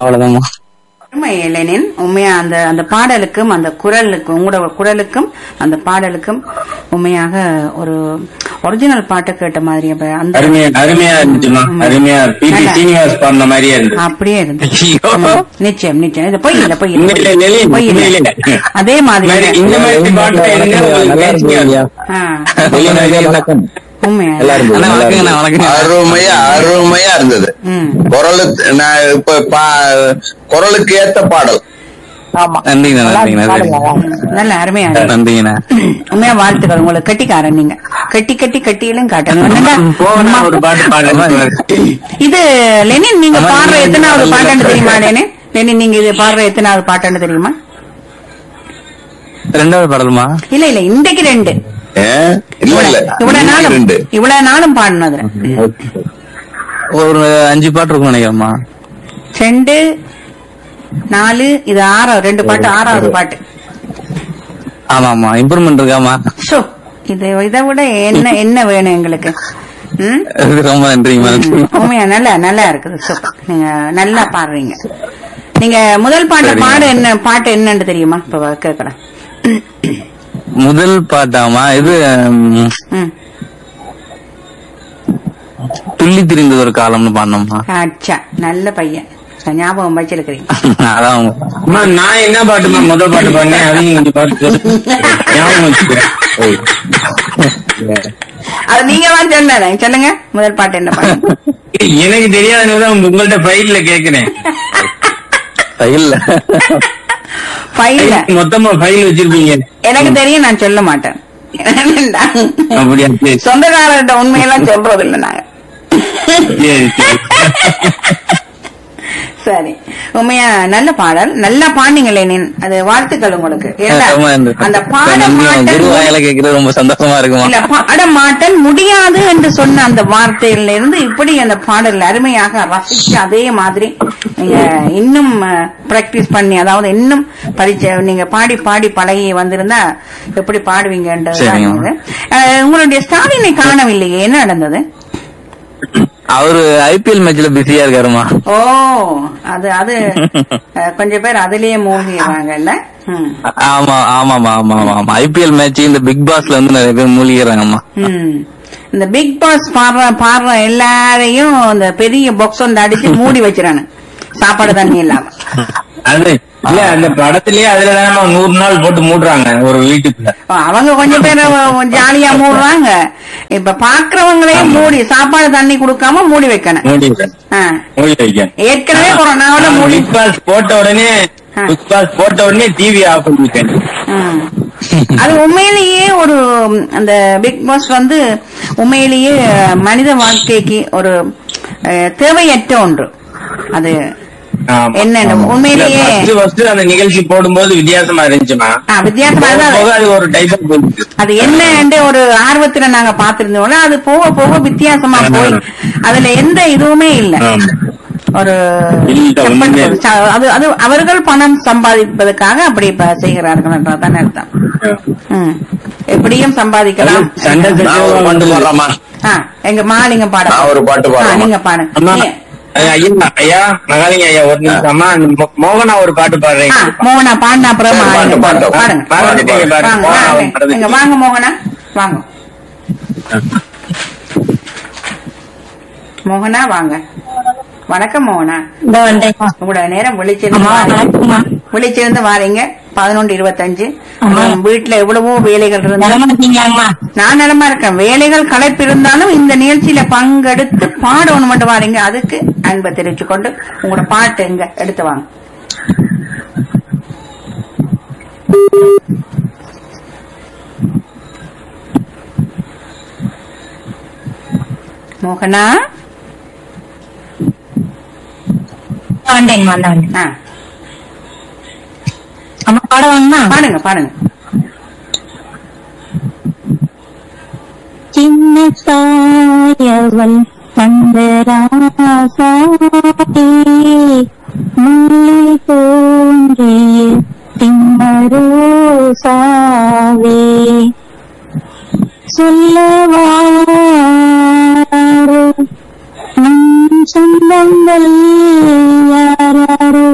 அவ்வளவுதாம்மா உண்மை லெனின் உண்மையா அந்த அந்த பாடலுக்கும் அந்த குரலுக்கும் உங்களோட குரலுக்கும் அந்த பாடலுக்கும் உண்மையாக ஒரு ஒரிஜினல் பாட்டு கேட்ட மாதிரி அப்ப அந்த அருமையா அருமையா இருந்துச்சுமா அருமையா பி டி சீனிவாஸ் பாடின மாதிரியே இருந்துச்சு அப்படியே இருந்துச்சு ஐயோ. ம், நிச்சயம் நிச்சயம் இது பொய் இல்ல பொய் இல்ல, உண்மையிலே, பொய் நெலி, இல்ல. பொய் இல்ல. உண்மையிலே. அதே மாதிரி மாதிரி இந்த மாதிரி பாட்டு எங்க உங்களுக்கு பேச்சுக்கே வரும்? ஆ, வணக்கம் உண்மையா எல்லாரும் அண்ணா வணக்கங்கண்ணா வணக்கம் அருமையா அருமையா இருந்தது ம் குரலுக்கு நான் இப்ப பா- குரலுக்கு ஏத்த பாடல் ஆமா நன்றிங்கண்ணா நன்றிங்கண்ணா பாடுங்க. நல்ல அருமையா இருக்கு. நன்றிங்கண்ணா உண்மையா வாழ்த்துக்கள் உங்களுக்கு கட்டிக்காரன் நீங்க கட்டி கட்டி கட்டியிலும் காட்டணும் என்னடா? போகணும் ஒரு பாட்டு பாடுங்க இது லெனின் நீங்க ஆமா, பாடுற நீங்க எத்தனாவது நல்லா பாட்டுன்னு பாடுறீங்க. தெரியுமா லெனின் லெனின் நீங்க இது பாடுற எத்தனாவது பாட்டுன்னு தெரியுமா ரெண்டாவது பாடலுமா இல்ல இல்ல இன்றைக்கு ரெண்டு ஏ? இல்ல இல்ல இவ்வளவு நாளும் ரெண்டு இவ்வளவு நாளும் பாடினது ஒரு அஞ்சு பாட்டு இருக்கும் நினைக்கிறேம்மா ரெண்டு நாலு இது ஆறாவது ரெண்டு பாட்டு ஆறாவது பாட்டு ஆமா ஆமா இம்ப்ரூவ்மெண்ட் இருக்காமா ஷோ இது இதை விட என்ன என்ன வேணும் எங்களுக்கு ம் ரொம்ப நன்றிங்கம்மா ம், உண்மையா நல்லா நல்லா இருக்குது சூப்பர் நீங்க நல்லா பாடுறீங்க நீங்க முதல் பாட்டு சரிங்க. பாடு என்ன பாட்டு என்னன்னு தெரியுமா இப்ப கேக்குறேன் முதல் பாட்டாமா இது ம், ம் துள்ளி திரிந்தது ஒரு காலம்னு பாடணும்மா அச்சா நல்ல பையன் ஞாபகம் வச்சிருக்கிறீங்க அதான் அவங்க. அம்மா, நான் என்ன பாட்டுமா முத பாட்டு பாடினேன் அதையும் கொஞ்சம் பாட்டு சொல்லு. ஞாபகம் வச்சுக்கிறேன் அது நீங்க தான் சொன்னேன் சொல்லுங்க முதல் பாட்டு என்ன பாட்டு எனக்கு தெரியாதனால உங்கள்ட்ட ஃபைல்ல கேக்குறேன் இல்ல ஃபைல்ல மொத்தமா ஃபைல் வச்சிருப்பீங்க எனக்கு தெரியும் நான் சொல்ல மாட்டேன் அப்படியா சரி சொந்தக்காரர்கிட்ட உண்மையெல்லாம் சொல்றது இல்ல நாங்க சரி சரி சரி உண்மையா நல்ல பாடல் நல்லா பாண்டிங்களே நீன் அது வாழ்த்துக்கள் உங்களுக்கு ஏண்டா, ரொம்ப நன்றி. அந்த பாட நன்றி, மாட்டல் குரு வாயில கேட்கறது ரொம்ப சந்தோஷமா இருக்குமா இல்ல பாட மாட்டல் முடியாது என்று சொன்ன அந்த வார்த்தையில இருந்து இப்படி அந்த பாடல் அருமையாக ரசிச்சு அதே மாதிரி நீங்க இன்னும் பிராக்டிஸ் பண்ணி அதாவது இன்னும் பரிச்சை நீங்க பாடி பாடி பழகி வந்திருந்தா எப்படி பாடுவீங்கன்றது தான் சரிங்க. இது. அஹ், உங்களுடைய ஸ்டாலினை காணவில்லையே என்ன நடந்தது அவரு ஐபிஎல் மேட்ச்ல பிஸியா இருக்காருமா ஓ அது அது அஹ், கொஞ்சம் பேர் அதுலயே மூழ்கிடுறாங்கல்ல ம். ஆமா ஆமாமா ஆமா ஆமா ஆமா ஐபிஎல் மேட்ச் இந்த பிக் பாஸ்ல வந்து நிறைய பேர் மூழ்கிறாங்கம்மா ம். இந்த பிக் பாஸ் பாடுற பாடுற எல்லாரையும் இந்த பெரிய பாக்ஸ் ஒன்று அடிச்சு மூடி வச்சிடானு சாப்பாடு தண்ணி இல்லாம அது இல்ல அந்த படத்திலேயே அதுல தான் நூறு நாள் போட்டு மூடுறாங்க ஒரு வீட்டுக்குள்ள ஓ, அவங்க கொஞ்சம் பேர் ஜாலியா மூடுறாங்க இப்ப பாக்குறவங்களையும் மூடி சாப்பாடு தண்ணி கொடுக்காம மூடி வைக்கணும் மூடி ஆ. மூடி வைக்க ஏற்கனவே கொரோனாவோட மூடி பிக் பாஸ் போட்ட உடனே ஆ. பிக் பாஸ் போட்ட உடனே டிவி ஆஃப் பண்ணிட்டேன் ம். அது உண்மையிலேயே ஒரு ம், அந்த பிக் பாஸ் வந்து உண்மையிலேயே மனித வாழ்க்கைக்கு ஒரு அஹ், தேவையற்ற ஒன்று அது என்ன உண்மையிலேயே ஃபர்ஸ்ட் ஃபர்ஸ்ட் அந்த நிகழ்ச்சி போடும்போது வித்தியாசமா இருந்துச்சுமா ஆ, வித்தியாசமா போக தான் போக அது ஒரு டைப் போயிடுச்சு அது என்ன ஒரு ஆர்வத்துல நாங்க பாத்திருந்தோம்ல அது போக போக வித்தியாசமா போய் அதுல எந்த இதுவுமே இல்ல ஆமா. ஒரு இல்ல, ஒண்ணுமே இல்ல. ச- அது அது அவர்கள் பணம் சம்பாதிப்பதற்காக அப்படி இப்ப செய்கிறார்கள் என்றதான் அர்த்தம் ம். எப்படியும் சம்பாதிக்கலாம் சண்டை நான் ஒரு பாட்டு சச்சரவு பாடுறேம்மா ஆ, எங்க மாலிங்க பாட நான் ஒரு பாட்டு பாடுறேன். நீங்க பாடுங்க அம்மா நீ- ஐயா ஐயா மகாலிங்க ஐயா ஒரு நிமிஷம் அம்மா அந்த மோ- மோகனா ஒரு பாட்டு ஆ, பாடுறீங்க மோகனா பாடின அப்புறம் சரி, மாலிங்க பாட்டு, பாடுங்க. பாட்டு. பாடுங்க பாடிட்டீங்க பாருங்க. வாங்க மோகனா வாங்க. ஒரு பாடுறது. இங்க வாங்க மோகனா வாங்க மோகனா வாங்க வணக்கம் மோகனா இந்த வந்தேன் உங்களோட நேரம் விழிச்சிருந்து ஆமா, வணக்கம்மா. விழிச்சிருந்து வாரீங்க பதினொன்று இருபத்தஞ்சு ஆமா. வீட்டுல எவ்வளவோ வேலைகள் இருந்தாலும் நலமா இருக்கீங்களாம்மா நான் நலமா இருக்கேன் வேலைகள் களைப்பு இருந்தாலும் இந்த நிகழ்ச்சியில பங்கெடுத்து பாடணும் மட்டும் வாரீங்க அதுக்கு அன்பை தெரிவிச்சு கொண்டு உங்களோட பாட்டு எங்க எடுத்து வாங்க மோகனா வந்தேங்கம்மா இந்த வந்தேன் ஆ, அம்மா பாட வாங்கம்மா பாடுங்க பாடுங்க சின்ன தாயவள் சந்தராசாட்டி முல்லை தோன்றிய திம்மரோசாவே சொல்லவாரோ நம் சொந்தங்கள் யாரோ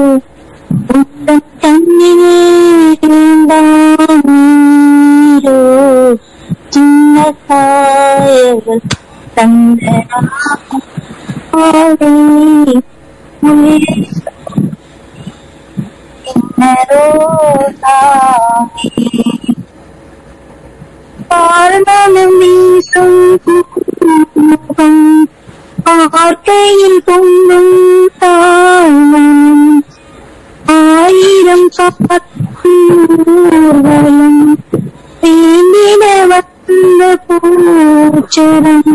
சாயவள் தந்த ஆவை முளை ரோசாவே பார்மனம் வீசும் முகம் ஆர்க்கையில் பொங்கும் தாழ்மனம் ஆயிரம் காத்தூர்வலம் வேண்டிட வந்த பூச்சரம்